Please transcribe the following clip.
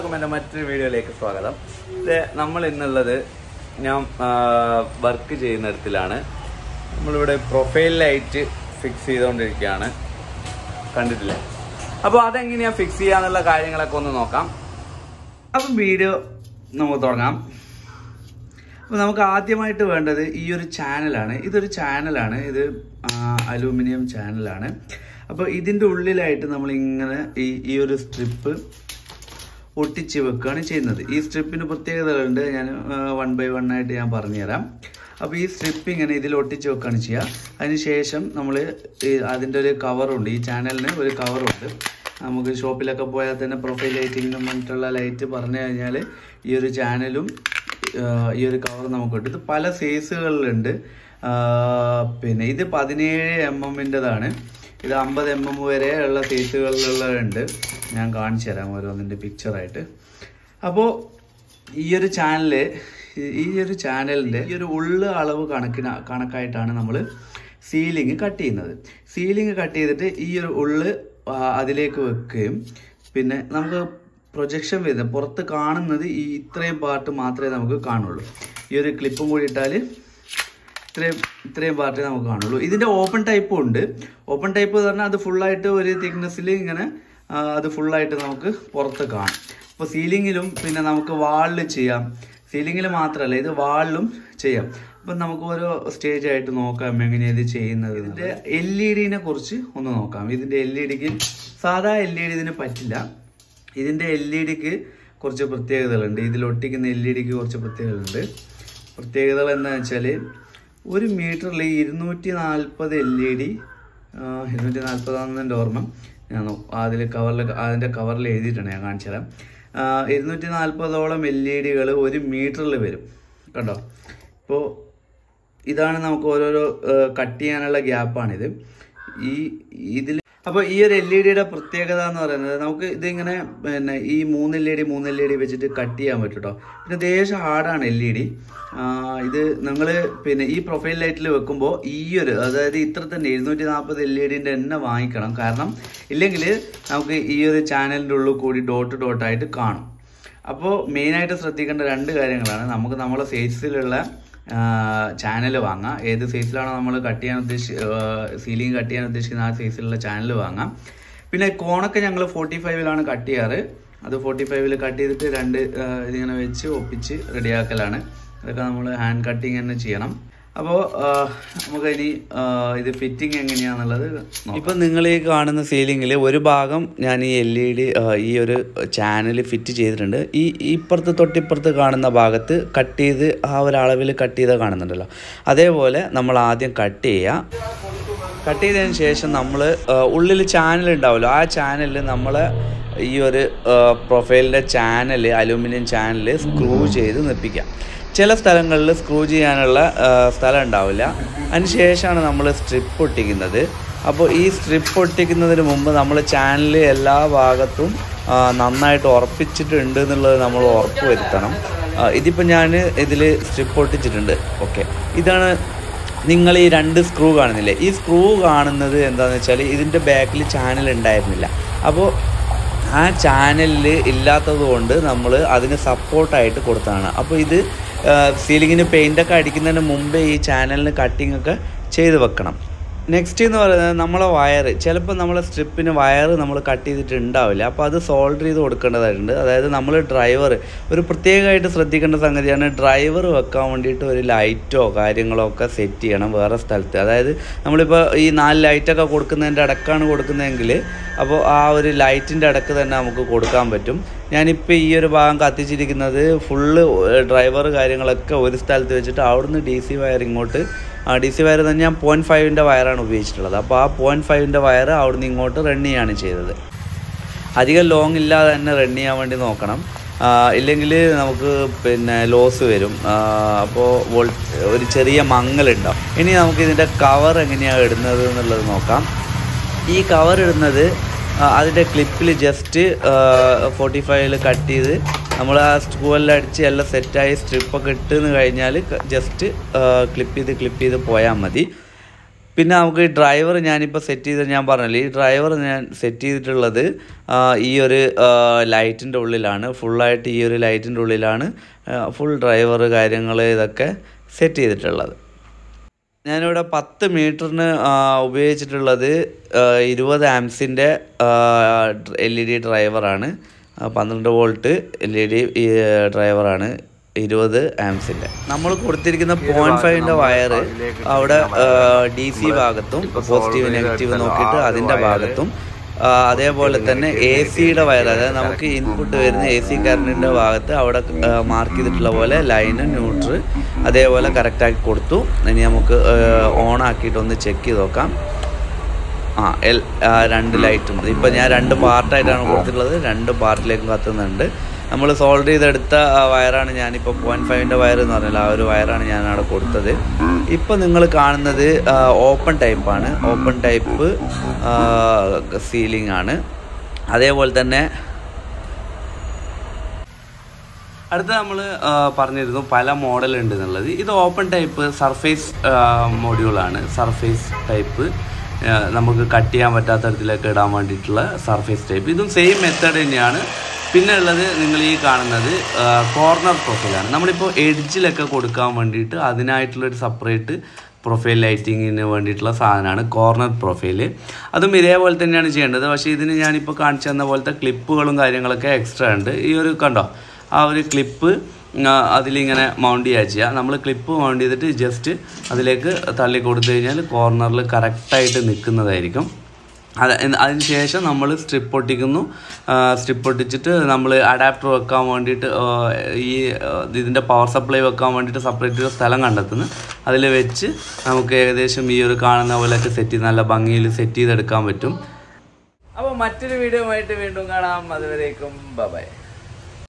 എല്ലാവർക്കും എൻ്റെ മറ്റൊരു വീഡിയോയിലേക്ക് സ്വാഗതം ഇത് നമ്മൾ ഇന്നുള്ളത് ഞാൻ വർക്ക് ചെയ്യുന്നിടത്തിലാണ് നമ്മളിവിടെ പ്രൊഫൈൽ ലൈറ്റ് ഫിക്സ് ചെയ്തുകൊണ്ടിരിക്കുകയാണ് കണ്ടിട്ടില്ലേ അപ്പോൾ അതെങ്ങനെയാ ഫിക്സ് ചെയ്യാന്നുള്ള കാര്യങ്ങളൊക്കെ ഒന്ന് നോക്കാം അപ്പം വീഡിയോ നമുക്ക് തുടങ്ങാം അപ്പോൾ നമുക്ക് ആദ്യമായിട്ട് വേണ്ടത് ഈ ഒരു ചാനലാണ് ഇതൊരു ചാനലാണ് ഇത് അലൂമിനിയം ചാനലാണ് അപ്പോൾ ഇതിൻ്റെ ഉള്ളിലായിട്ട് നമ്മൾ ഇങ്ങനെ ഈ ഈ ഒരു സ്ട്രിപ്പ് ഒട്ടിച്ച് വെക്കുകയാണ് ചെയ്യുന്നത് ഈ സ്ട്രിപ്പിന് പ്രത്യേകതകളുണ്ട് ഞാൻ വൺ ബൈ വൺ ആയിട്ട് ഞാൻ പറഞ്ഞുതരാം അപ്പോൾ ഈ സ്ട്രിപ്പ് ഇങ്ങനെ ഇതിൽ ഒട്ടിച്ച് വെക്കുകയാണ് ചെയ്യുക അതിനുശേഷം നമ്മൾ അതിൻ്റെ ഒരു കവറുണ്ട് ഈ ചാനലിന് ഒരു കവറുണ്ട് നമുക്ക് ഷോപ്പിലൊക്കെ പോയാൽ തന്നെ പ്രൊഫൈൽ ലൈറ്റിംഗ് മറ്റുള്ള ലൈറ്റ് പറഞ്ഞു കഴിഞ്ഞാൽ ഈ ഒരു ചാനലും ആഹ് ഈ ഒരു കവർ നമുക്ക് കിട്ടും ഇത് പല സൈസുകളിലുണ്ട് ആഹ് പിന്നെ ഇത് പതിനേഴ് എം എമ്മിൻ്റെതാണ് ഇത് അമ്പത് എം എം വരെ ഉള്ള സൈസുകളിലുള്ളതുണ്ട് ഞാൻ കാണിച്ചു തരാം ഓരോന്നിൻ്റെ പിക്ചറായിട്ട് അപ്പോൾ ഈ ഒരു ചാനല് ഈ ഒരു ചാനലിൻ്റെ ഈ ഒരു ഉള്ളു അളവ് കണക്കിന് കണക്കായിട്ടാണ് നമ്മൾ സീലിംഗ് കട്ട് ചെയ്യുന്നത് സീലിംഗ് കട്ട് ചെയ്തിട്ട് ഈ ഒരു ഉള്ള് ആ, അതിലേക്ക് വെക്കുകയും പിന്നെ നമുക്ക് പ്രൊജക്ഷൻ വരുന്നത് പുറത്ത് കാണുന്നത് ഈ ഇത്രയും പാർട്ട് മാത്രമേ നമുക്ക് കാണുള്ളൂ ഈ ഒരു ക്ലിപ്പും കൂടി ഇട്ടാൽ ഇത്രയും ഇത്രയും പാർട്ടേ നമുക്ക് കാണുള്ളൂ ഇതിൻ്റെ ഓപ്പൺ ടൈപ്പും ഉണ്ട് ഓപ്പൺ ടൈപ്പ് എന്ന് പറഞ്ഞാൽ അത് ഫുള്ളായിട്ട് ഒരു തിക്നെസ്സിൽ ഇങ്ങനെ ആ, അത് ഫുള്ളായിട്ട് നമുക്ക് പുറത്ത് കാണും അപ്പോൾ സീലിങ്ങിലും പിന്നെ നമുക്ക് വാളിൽ ചെയ്യാം സീലിങ്ങിൽ മാത്രമല്ല ഇത് വാളിലും ചെയ്യാം അപ്പം നമുക്ക് ഓരോ സ്റ്റേജ് ആയിട്ട് നോക്കാം എങ്ങനെയാണ് ഇത് ചെയ്യുന്നത് ഇതിൻ്റെ എൽ ഇ ഡിനെ കുറിച്ച് ഒന്ന് നോക്കാം ഇതിൻ്റെ എൽ ഇ ഡിക്ക് സാധാ എൽ ഇ ഡി ഇതിന് പറ്റില്ല ഇതിൻ്റെ എൽ ഇ ഡിക്ക് കുറച്ച് പ്രത്യേകതകളുണ്ട് ഇതിൽ ഒട്ടിക്കുന്ന എൽ ഇ ഡിക്ക് കുറച്ച് പ്രത്യേകതകളുണ്ട് പ്രത്യേകതകൾ എന്താ വെച്ചാൽ ഒരു മീറ്ററിൽ ഇരുന്നൂറ്റി നാൽപ്പത് എൽ ഇ ഡി ഇരുന്നൂറ്റി നാൽപ്പതാണെന്ന് എൻ്റെ ഓർമ്മ ഞാൻ അതിൽ കവറിൽ അതിൻ്റെ കവറിൽ എഴുതിയിട്ടുണ്ട് ഞാൻ കാണിച്ചു തരാം ഇരുന്നൂറ്റി നാൽപ്പതോളം എൽ ഇ ഡികൾ ഒരു മീറ്ററിൽ വരും കണ്ടോ ഇപ്പോൾ ഇതാണ് നമുക്ക് ഓരോരോ കട്ട് ചെയ്യാനുള്ള ഗ്യാപ്പാണിത് ഈ ഇതിൽ അപ്പോൾ ഈ ഒരു എൽ ഇ ഡിയുടെ പ്രത്യേകത എന്ന് പറയുന്നത് നമുക്ക് ഇതിങ്ങനെ പിന്നെ ഈ മൂന്ന് എൽ ഇ ഡി മൂന്ന് എൽ ഇ ഡി വെച്ചിട്ട് കട്ട് ചെയ്യാൻ പറ്റും കേട്ടോ പിന്നെ ദേശം ഹാർഡാണ് എൽ ഇ ഡി ഇത് നിങ്ങൾ പിന്നെ ഈ പ്രൊഫൈൽ ലൈറ്റിൽ വെക്കുമ്പോൾ ഈ ഒരു അതായത് ഇത്ര തന്നെ എഴുന്നൂറ്റി നാൽപ്പത് എൽ ഇ ഡിൻ്റെ തന്നെ വാങ്ങിക്കണം കാരണം ഇല്ലെങ്കിൽ നമുക്ക് ഈ ഒരു ചാനലിൻ്റെ ഉള്ളിൽ കൂടി ഡോട്ട് ഡോട്ടായിട്ട് കാണും അപ്പോൾ മെയിനായിട്ട് ശ്രദ്ധിക്കേണ്ട രണ്ട് കാര്യങ്ങളാണ് നമുക്ക് നമ്മളെ സൈസിലുള്ള ചാനൽ വാങ്ങാം ഏത് സൈസിലാണോ നമ്മൾ കട്ട് ചെയ്യാൻ ഉദ്ദേശി സീലിംഗ് കട്ട് ചെയ്യാൻ ഉദ്ദേശിക്കുന്ന ആ സൈസിലുള്ള ചാനൽ വാങ്ങാം പിന്നെ കോണൊക്കെ ഞങ്ങൾ ഫോർട്ടി ഫൈവിലാണ് കട്ട് ചെയ്യാറ് അത് ഫോർട്ടി ഫൈവിൽ കട്ട് ചെയ്തിട്ട് രണ്ട് ആ, ഇതിങ്ങനെ വെച്ച് ഒപ്പിച്ച് റെഡിയാക്കലാണ് അതൊക്കെ നമ്മൾ ഹാൻഡ് കട്ടിങ് തന്നെ ചെയ്യണം അപ്പോൾ നമുക്ക് ഇനി ആ, ഇത് ഫിറ്റിംഗ് എങ്ങനെയാണെന്നുള്ളത് ഇപ്പം നിങ്ങൾ ഈ കാണുന്ന സീലിങ്ങിൽ ഒരു ഭാഗം ഞാൻ ഈ എൽ ഇ ഡി ഈ ഒരു ചാനൽ ഫിറ്റ് ചെയ്തിട്ടുണ്ട് ഈ ഇപ്പുറത്ത് തൊട്ടിപ്പുറത്ത് കാണുന്ന ഭാഗത്ത് കട്ട് ചെയ്ത് ആ ഒരു അളവിൽ കട്ട് ചെയ്ത് കാണുന്നുണ്ടല്ലോ അതേപോലെ നമ്മൾ ആദ്യം കട്ട് ചെയ്യുക കട്ട് ചെയ്തതിന് ശേഷം നമ്മൾ ഉള്ളിൽ ചാനൽ ഉണ്ടാവുമല്ലോ ആ ചാനലിൽ നമ്മൾ ഈ ഒരു പ്രൊഫൈലിൻ്റെ ചാനൽ അലൂമിനിയം ചാനൽ സ്ക്രൂ ചെയ്ത് നിർപ്പിക്കാം ചില സ്ഥലങ്ങളിൽ സ്ക്രൂ ചെയ്യാനുള്ള ആ, സ്ഥലം ഉണ്ടാവില്ല അതിന് ശേഷമാണ് നമ്മൾ സ്ട്രിപ്പ് ഒട്ടിക്കുന്നത് അപ്പോൾ ഈ സ്ട്രിപ്പ് ഒട്ടിക്കുന്നതിന് മുമ്പ് നമ്മൾ ചാനൽ എല്ലാ ഭാഗത്തും ആ, നന്നായിട്ട് ഉറപ്പിച്ചിട്ടുണ്ട് എന്നുള്ളത് നമ്മൾ ഉറപ്പ് വരുത്തണം ഇതിപ്പോൾ ഞാൻ ഇതിൽ സ്ട്രിപ്പ് ഒട്ടിച്ചിട്ടുണ്ട് ഓക്കെ ഇതാണ് നിങ്ങൾ ഈ രണ്ട് സ്ക്രൂ കാണുന്നില്ലേ ഈ സ്ക്രൂ കാണുന്നത് എന്താണെന്ന് വെച്ചാൽ ഇതിൻ്റെ ബാക്കിൽ ചാനൽ ഉണ്ടായിരുന്നില്ല അപ്പോൾ ആ ചാനലിൽ ഇല്ലാത്തത് കൊണ്ട് നമ്മൾ അതിന് സപ്പോർട്ടായിട്ട് കൊടുത്തതാണ് അപ്പോൾ ഇത് സീലിങ്ങിന് പെയിൻ്റൊക്കെ അടിക്കുന്നതിന് മുമ്പേ ഈ ചാനലിന് കട്ടിംഗ് ഒക്കെ ചെയ്ത് വെക്കണം നെക്സ്റ്റ് എന്ന് പറയുന്നത് നമ്മളെ വയർ ചിലപ്പോൾ നമ്മളെ സ്ട്രിപ്പിന് വയർ നമ്മൾ കട്ട് ചെയ്തിട്ടുണ്ടാവില്ല അപ്പോൾ അത് സോൾഡർ ചെയ്ത് കൊടുക്കേണ്ടതായിട്ടുണ്ട് അതായത് നമ്മൾ ഡ്രൈവർ ഒരു പ്രത്യേകമായിട്ട് ശ്രദ്ധിക്കേണ്ട സംഗതിയാണ് ഡ്രൈവർ വെക്കാൻ വേണ്ടിയിട്ട് ഒരു ലൈറ്റോ കാര്യങ്ങളോ ഒക്കെ സെറ്റ് ചെയ്യണം വേറെ സ്ഥലത്ത് അതായത് നമ്മളിപ്പോൾ ഈ നാല് ലൈറ്റൊക്കെ കൊടുക്കുന്നതിൻ്റെ അടക്കാണ് കൊടുക്കുന്നതെങ്കിൽ അപ്പോൾ ആ ഒരു ലൈറ്റിൻ്റെ അടക്ക് തന്നെ നമുക്ക് കൊടുക്കാൻ പറ്റും ഞാനിപ്പോൾ ഈ ഒരു ഭാഗം കത്തിച്ചിരിക്കുന്നത് ഫുള്ള് ഡ്രൈവർ കാര്യങ്ങളൊക്കെ ഒരു സ്ഥലത്ത് വെച്ചിട്ട് അവിടുന്ന് ഡി സി വയർ ഇങ്ങോട്ട് ആ ഡി സി വയർ തന്നെ ഞാൻ പോയിൻറ്റ് ഫൈവിൻ്റെ വയറാണ് ഉപയോഗിച്ചിട്ടുള്ളത് അപ്പോൾ ആ പോയിൻറ്റ് ഫൈവിൻ്റെ വയർ അവിടുന്ന് ഇങ്ങോട്ട് റൺ ചെയ്യാണ് ചെയ്തത് അധികം ലോങ് ഇല്ലാതെ തന്നെ റൺ ചെയ്യാൻ വേണ്ടി നോക്കണം ഇല്ലെങ്കിൽ നമുക്ക് പിന്നെ ലോസ് വരും അപ്പോൾ വോൾ ഒരു ചെറിയ മങ്ങലുണ്ടാവും ഇനി നമുക്ക് ഇതിൻ്റെ കവർ എങ്ങനെയാണ് ഇടുന്നത് എന്നുള്ളത് നോക്കാം ഈ കവർ ഇടുന്നത് ആ, അതിൻ്റെ ക്ലിപ്പിൽ ജസ്റ്റ് ഫോർട്ടി ഫൈവിൽ കട്ട് ചെയ്ത് നമ്മൾ ആ സ്ക്രൂവെല്ലാം അടിച്ച് എല്ലാം സെറ്റായി സ്ട്രിപ്പൊക്കെ ഇട്ടെന്ന് കഴിഞ്ഞാൽ ജസ്റ്റ് ക്ലിപ്പ് ചെയ്ത് ക്ലിപ്പ് ചെയ്ത് പോയാൽ മതി പിന്നെ നമുക്ക് ഈ ഡ്രൈവർ ഞാനിപ്പോൾ സെറ്റ് ചെയ്ത് ഞാൻ പറഞ്ഞില്ലേ ഈ ഡ്രൈവർ ഞാൻ സെറ്റ് ചെയ്തിട്ടുള്ളത് ആ, ഈ ഒരു ലൈറ്റിൻ്റെ ഉള്ളിലാണ് ഫുള്ളായിട്ട് ഈ ഒരു ലൈറ്റിൻ്റെ ഉള്ളിലാണ് ഫുൾ ഡ്രൈവർ കാര്യങ്ങൾ ഇതൊക്കെ സെറ്റ് ചെയ്തിട്ടുള്ളത് ഞാനിവിടെ പത്ത് മീറ്ററിന് ഉപയോഗിച്ചിട്ടുള്ളത് ആ, ഇരുപത് ആംസിൻ്റെ എൽ ഇ ഡി ഡ്രൈവറാണ് ആ, പന്ത്രണ്ട് വോൾട്ട് എൽ ഇ ഡി ഡ്രൈവറാണ് ഇരുപത് ആംസിൻ്റെ നമ്മൾ കൊടുത്തിരിക്കുന്ന പോയിൻറ്റ് ഫൈവിൻ്റെ വയർ അവിടെ ഡി സി ഭാഗത്തും പോസിറ്റീവ് നെഗറ്റീവ് നോക്കിയിട്ട് അതിൻ്റെ ഭാഗത്തും ആ, അതേപോലെ തന്നെ എ സിയുടെ വയർ അതായത് നമുക്ക് ഇൻപുട്ട് വരുന്ന എ സി കറണ്ടിൻ്റെ ഭാഗത്ത് അവിടെ മാർക്ക് ചെയ്തിട്ടുള്ള പോലെ ലൈന് ന്യൂട്രൽ അതേപോലെ കറക്റ്റാക്കി കൊടുത്തു ഇനി നമുക്ക് ഓൺ ആക്കിയിട്ട് ഒന്ന് ചെക്ക് ചെയ്ത് നോക്കാം ആ എൽ ആ, രണ്ട് ലൈറ്റും ഇപ്പം ഞാൻ രണ്ട് പാർട്ടായിട്ടാണ് കൊടുത്തിട്ടുള്ളത് രണ്ട് പാർട്ടിലേക്കും കത്തുന്നുണ്ട് നമ്മൾ സോൾവ് ചെയ്തെടുത്ത ആ വയറാണ് ഞാനിപ്പോൾ പോയിൻറ്റ് ഫൈവിൻ്റെ വയർ എന്ന് പറഞ്ഞാൽ ആ ഒരു വയറാണ് ഞാൻ അവിടെ കൊടുത്തത് ഇപ്പം നിങ്ങൾ കാണുന്നത് ഓപ്പൺ ടൈപ്പാണ് ഓപ്പൺ ടൈപ്പ് സീലിംഗ് ആണ് അതേപോലെ തന്നെ അടുത്ത നമ്മൾ പറഞ്ഞിരുന്നു പല മോഡൽ ഉണ്ട് എന്നുള്ളത് ഇത് ഓപ്പൺ ടൈപ്പ് സർഫേസ് മോഡ്യൂളാണ് സർഫേസ് ടൈപ്പ് നമുക്ക് കട്ട് ചെയ്യാൻ പറ്റാത്ത തരത്തിലൊക്കെ ഇടാൻ വേണ്ടിയിട്ടുള്ള സർഫേസ് ടൈപ്പ് ഇതും സെയിം മെത്തേഡ് തന്നെയാണ് പിന്നെ ഉള്ളത് നിങ്ങൾ ഈ കാണുന്നത് കോർണർ പ്രൊഫൈലാണ് നമ്മളിപ്പോൾ എഡ്ജിലൊക്കെ കൊടുക്കാൻ വേണ്ടിയിട്ട് അതിനായിട്ടുള്ളൊരു സെപ്പറേറ്റ് പ്രൊഫൈൽ ലൈറ്റിങ്ങിന് വേണ്ടിയിട്ടുള്ള സാധനമാണ് കോർണർ പ്രൊഫൈൽ അതും ഇതേപോലെ തന്നെയാണ് ചെയ്യേണ്ടത് പക്ഷേ ഇതിന് ഞാനിപ്പോൾ കാണിച്ചു തന്ന പോലത്തെ ക്ലിപ്പുകളും കാര്യങ്ങളൊക്കെ എക്സ്ട്രാ ഉണ്ട് ഈ ഒരു കണ്ടോ ആ ഒരു ക്ലിപ്പ് അതിലിങ്ങനെ മൗണ്ട് ചെയ്യുക ചെയ്യുക നമ്മൾ ക്ലിപ്പ് മൗണ്ട് ചെയ്തിട്ട് ജസ്റ്റ് അതിലേക്ക് തള്ളി കൊടുത്തു കഴിഞ്ഞാൽ കോർണറിൽ കറക്റ്റായിട്ട് നിൽക്കുന്നതായിരിക്കും അത് അതിന് ശേഷം നമ്മൾ സ്ട്രിപ്പ് ഒട്ടിക്കുന്നു സ്ട്രിപ്പ് ഒട്ടിച്ചിട്ട് നമ്മൾ അഡാപ്റ്റർ വെക്കാൻ വേണ്ടിയിട്ട് ആ, ഈ ആ, ഇതിൻ്റെ പവർ സപ്ലൈ വെക്കാൻ വേണ്ടിയിട്ട് സെപ്പറേറ്റ് ഒരു സ്ഥലം കണ്ടെത്തുന്നു അതിൽ വെച്ച് നമുക്ക് ഏകദേശം ഈ ഒരു കാണുന്ന പോലെയൊക്കെ സെറ്റ് ചെയ്ത് നല്ല ഭംഗിയിൽ സെറ്റ് ചെയ്തെടുക്കാൻ പറ്റും അപ്പോൾ മറ്റൊരു വീഡിയോ ആയിട്ട് വീണ്ടും കാണാം അതുവരേക്കും ബൈ